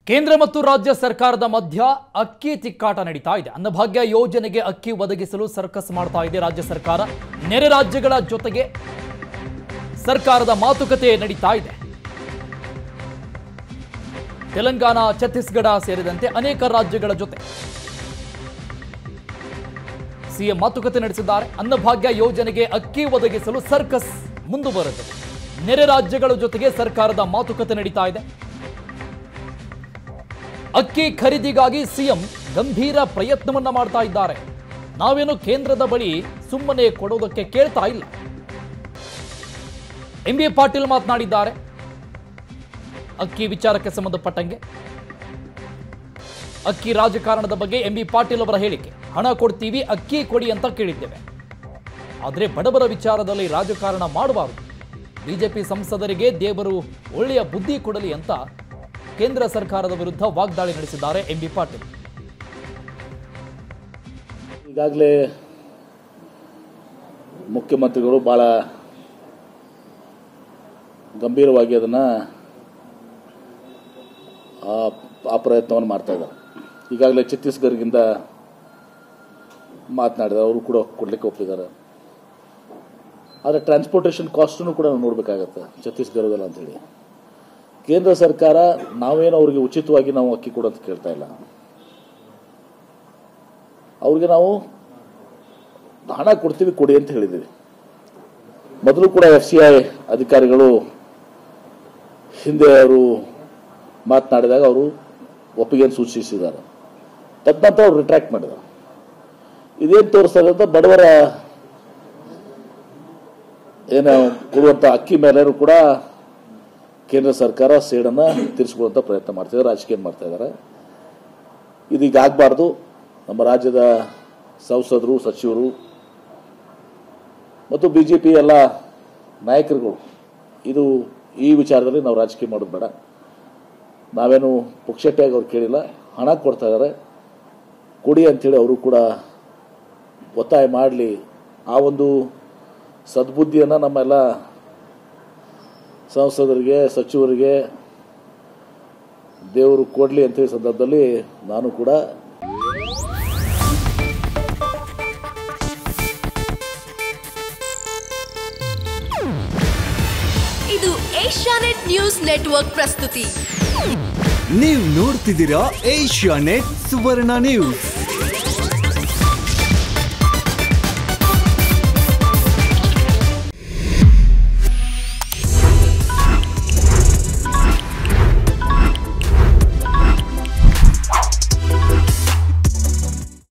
ಕೇಂದ್ರ ಮತ್ತು ರಾಜ್ಯ ಸರ್ಕಾರದ ಮಧ್ಯ ಅಕ್ಕಿ ತಿಕ್ಕಾಟ ನಡೀತಾ ಇದೆ ಅನ್ನಭಾಗ್ಯ ಯೋಜನೆಗೆ ಅಕ್ಕಿ ಒದಗಿಸಲು ಸರ್ಕಸ್ ಮಾಡ್ತಾ ಇದೆ ರಾಜ್ಯ ಸರ್ಕಾರ ನೆರೆ ರಾಜ್ಯಗಳ ಜೊತೆಗೆ ಸರ್ಕಾರದ ಮಾತುಕತೆ ನಡೀತಾ ಇದೆ ತೆಲಂಗಾಣ ಛತ್ತೀಸ್ಗಢ ಸೇರಿದಂತೆ ಅನೇಕ ರಾಜ್ಯಗಳ ಜೊತೆ ಸಿಎಂ ಮಾತುಕತೆ ನಡೆಸಿದ್ದಾರೆ ಅನ್ನಭಾಗ್ಯ ಯೋಜನೆಗೆ ಅಕ್ಕಿ ಒದಗಿಸಲು ಸರ್ಕಸ್ ಮುಂದುವರೆದಿದೆ ನೆರೆ ರಾಜ್ಯಗಳ ಜೊತೆಗೆ ಸರ್ಕಾರದ ಮಾತುಕತೆ ನಡೀತಾ ಇದೆ ಅಕ್ಕಿ ಖರೀದಿಗಾಗಿ ಸಿಎಂ ಗಂಭೀರ ಪ್ರಯತ್ನವನ್ನ ಮಾಡ್ತಾ ಇದ್ದಾರೆ ನಾವೇನು ಕೇಂದ್ರದ ಬಳಿ ಸುಮ್ಮನೆ ಕೊಡೋದಕ್ಕೆ ಕೇಳ್ತಾ ಇಲ್ಲ ಎಂ ಬಿ ಪಾಟೀಲ್ ಮಾತನಾಡಿದ್ದಾರೆ ಅಕ್ಕಿ ವಿಚಾರಕ್ಕೆ ಸಂಬಂಧಪಟ್ಟಂಗೆ ಅಕ್ಕಿ ರಾಜಕಾರಣದ ಬಗ್ಗೆ ಎಂ ಬಿ ಪಾಟೀಲ್ ಅವರ ಹೇಳಿಕೆ ಹಣ ಕೊಡ್ತೀವಿ ಅಕ್ಕಿ ಕೊಡಿ ಅಂತ ಕೇಳಿದ್ದೇವೆ ಆದರೆ ಬಡವರ ವಿಚಾರದಲ್ಲಿ ರಾಜಕಾರಣ ಮಾಡಬಾರದು ಬಿಜೆಪಿ ಸಂಸದರಿಗೆ ದೇವರು ಒಳ್ಳೆಯ ಬುದ್ಧಿ ಕೊಡಲಿ ಅಂತ ಕೇಂದ್ರ ಸರ್ಕಾರದ ವಿರುದ್ಧ ವಾಗ್ದಾಳಿ ನಡೆಸಿದ್ದಾರೆ ಎಂ ಬಿ ಪಾಟೀಲ್ ಈಗಾಗಲೇ ಮುಖ್ಯಮಂತ್ರಿಗಳು ಭಾಳ ಗಂಭೀರವಾಗಿ ಅದನ್ನು ಆ ಪ್ರಯತ್ನವನ್ನು ಮಾಡ್ತಾ ಇದ್ದಾರೆ ಈಗಾಗಲೇ ಛತ್ತೀಸ್ಗಢದಿಂದ ಮಾತನಾಡಿದ್ದಾರೆ ಅವರು ಕೂಡ ಕೊಡಲಿಕ್ಕೆ ಒಪ್ಪಿದ್ದಾರೆ ಆದರೆ ಟ್ರಾನ್ಸ್ಪೋರ್ಟೇಷನ್ ಕಾಸ್ಟನ್ನು ಕೂಡ ನಾವು ನೋಡಬೇಕಾಗತ್ತೆ ಛತ್ತೀಸ್ಗಢದಲ್ಲಿ ಅಂತೇಳಿ ಕೇಂದ್ರ ಸರ್ಕಾರ ನಾವೇನು ಅವರಿಗೆ ಉಚಿತವಾಗಿ ನಾವು ಅಕ್ಕಿ ಕೊಡು ಅಂತ ಕೇಳ್ತಾ ಇಲ್ಲ ಅವ್ರಿಗೆ ನಾವು ಹಣ ಕೊಡ್ತೀವಿ ಕೊಡಿ ಅಂತ ಹೇಳಿದ್ದೀವಿ ಮೊದಲು ಕೂಡ ಎಫ್ ಸಿ ಐ ಅಧಿಕಾರಿಗಳು ಹಿಂದೆ ಅವರು ಮಾತನಾಡಿದಾಗ ಅವರು ಒಪ್ಪಿಗೆಯನ್ನು ಸೂಚಿಸಿದ್ದಾರೆ ತದನಂತರ ಅವರು ರಿಟ್ರಾಕ್ಟ್ ಮಾಡಿದ್ದಾರೆ ಇದೇನು ತೋರಿಸ್ತಾರೆ ಅಂತ ಬಡವರ ಏನು ಕೊಡುವಂಥ ಅಕ್ಕಿ ಮೇಲೇನು ಕೂಡ ಕೇಂದ್ರ ಸರ್ಕಾರ ಸೇಡನ್ನು ತೀರಿಸಿಕೊಳ್ಳುವಂಥ ಪ್ರಯತ್ನ ಮಾಡ್ತಿದ್ದಾರೆ ರಾಜಕೀಯ ಮಾಡ್ತಾ ಇದ್ದಾರೆ ಇದೀಗ ಆಗಬಾರ್ದು ನಮ್ಮ ರಾಜ್ಯದ ಸಂಸದರು ಸಚಿವರು ಮತ್ತು ಬಿ ಜೆ ಪಿ ಎಲ್ಲ ನಾಯಕರುಗಳು ಇದು ಈ ವಿಚಾರದಲ್ಲಿ ನಾವು ರಾಜಕೀಯ ಮಾಡೋದು ಬೇಡ ನಾವೇನು ಪುಕ್ಷಟ್ಟಿಯಾಗಿ ಅವ್ರು ಕೇಳಿಲ್ಲ ಹಣ ಕೊಡ್ತಾ ಇದ್ದಾರೆ ಕೊಡಿ ಅಂಥೇಳಿ ಅವರು ಕೂಡ ಒತ್ತಾಯ ಮಾಡಲಿ ಆ ಒಂದು ಸದ್ಬುದ್ಧಿಯನ್ನು ನಮ್ಮೆಲ್ಲ ಸಂಸದರಿಗೆ ಸಚಿವರಿಗೆ ದೇವರು ಕೊಡಲಿ ಅಂತೇಳಿ ಸಂದರ್ಭದಲ್ಲಿ ನಾನು ಕೂಡ ಇದು ಏಷ್ಯಾನೆಟ್ ನ್ಯೂಸ್ ನೆಟ್ವರ್ಕ್ ಪ್ರಸ್ತುತಿ ನೀವು ನೋಡ್ತಿದ್ದೀರಾ ಏಷ್ಯಾ ನೆಟ್ ಸುವರ್ಣ ನ್ಯೂಸ್